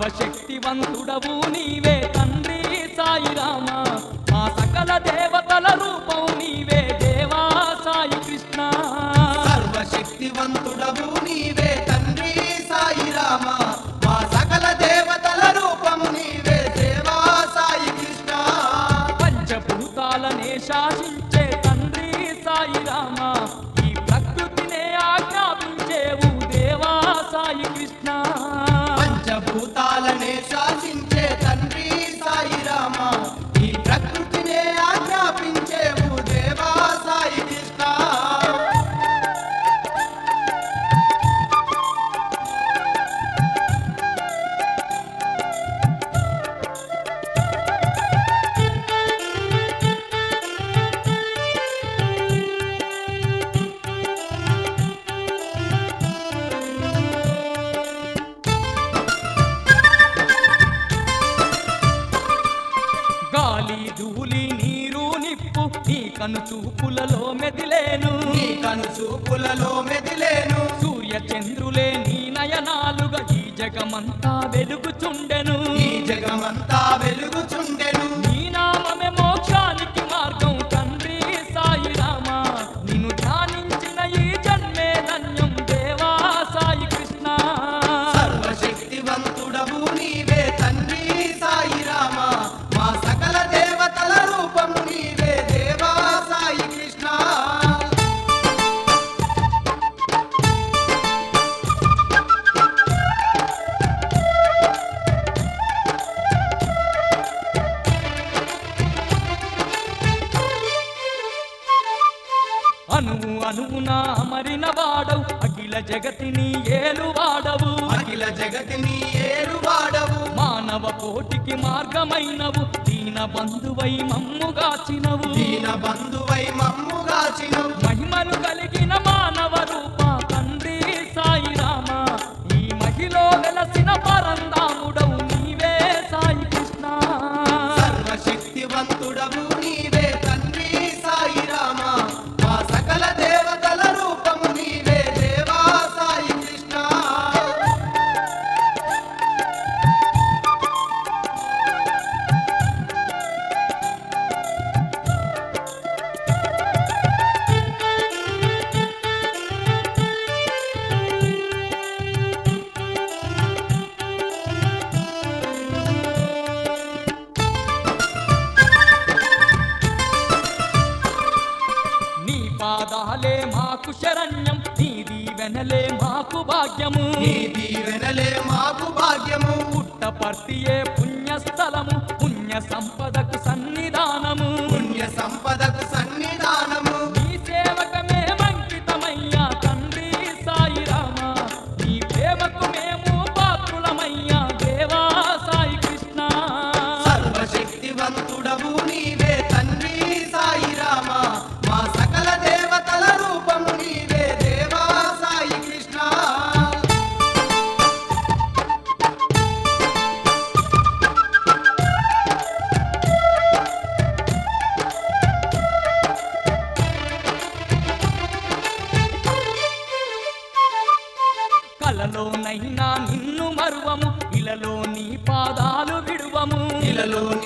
సర్వశక్తివంతుడవు నీవే తండ్రి సాయి రామ మా సకల దేవతల రూపం నీవే దేవా సాయి కృష్ణ సర్వశక్తివంతుడవు నీవే తండ్రి సాయి రామ మా సకల దేవతల రూపము నీవే దేవా సాయి కృష్ణ పంచభూతాలనే శాసించే తండ్రి సాయి రామ ఈ ప్రకృతినే ఆజ్ఞాపించేవు దేవా సాయి కృష్ణ పంచభూతాలనే శాసించే తండ్రి సాయి రామ ఈ ప్రకృతినే ఆజ్ఞాపించేవు దేవా సాయి కృష్ణ గాలి ధూళి నీరు నిప్పు నీ కను చూపులలో మెదిలేను నీ కను చూపులలో మెదిలేను సూర్య చంద్రులే నీ నయనాలుగా ఈ జగమంతా వెలుగుచుండెను ఈ జగమంతా వెలుగుచుండెను నీ నామమే మోక్షానికి మార్గం తండ్రి సాయి రామ నిన్ను ధ్యానించిన ఈ జన్మే ధన్యం దేవా సాయి కృష్ణ సర్వశక్తివంతుడవు నీవే తండ్రి సాయి రామ మా సకల దేవతల రూపము నీవే దేవా సాయి కృష్ణ అనువు అనువున అమరిన వాడవు అఖిల జగతిని ఏలు వాడవు అఖిల జగతిని ఏరువాడవు మానవ కోటికి మార్గమైనవు దీన బంధువై మమ్ముగాచినవు దీన బంధువై మమ్ముగాచిను మహిమలు కలిగిన మానవ రూప తండ్రి సాయి రామ ఈ మహిలో వెలసిన పరందాముడవు నీవే సాయి కృష్ణ సర్వశక్తివంతుడవు నీవే తండ్రి సాయి రామ మా సకల దేవతల రూపము నీవే దేవా సాయి కృష్ణ నీ పాదాలే మాకు శరణ్యం నీ దీవెనలే మాకు భాగ్యము నీ దీవెనలే మాకు భాగ్యము పుట్టపర్తియే పుణ్యస్థలము పుణ్య సంపదకు సన్నిధానము పుణ్య సంపదకు సన్నిధానము నీ సేవకమే మంకితమయ్యా తండ్రి సాయి రామ నీ ప్రేమకు మేము పాత్రులమయ్యా దేవా సాయి కృష్ణ సర్వశక్తివంతుడవు నీవే తండ్రి సాయి రామ మా సకల దేవతల రూపము నీవే దేవా సాయి కృష్ణ కలలోనైనా నిన్ను మరువము ఇలలో నీ పాదాలు విడువము ఇలలో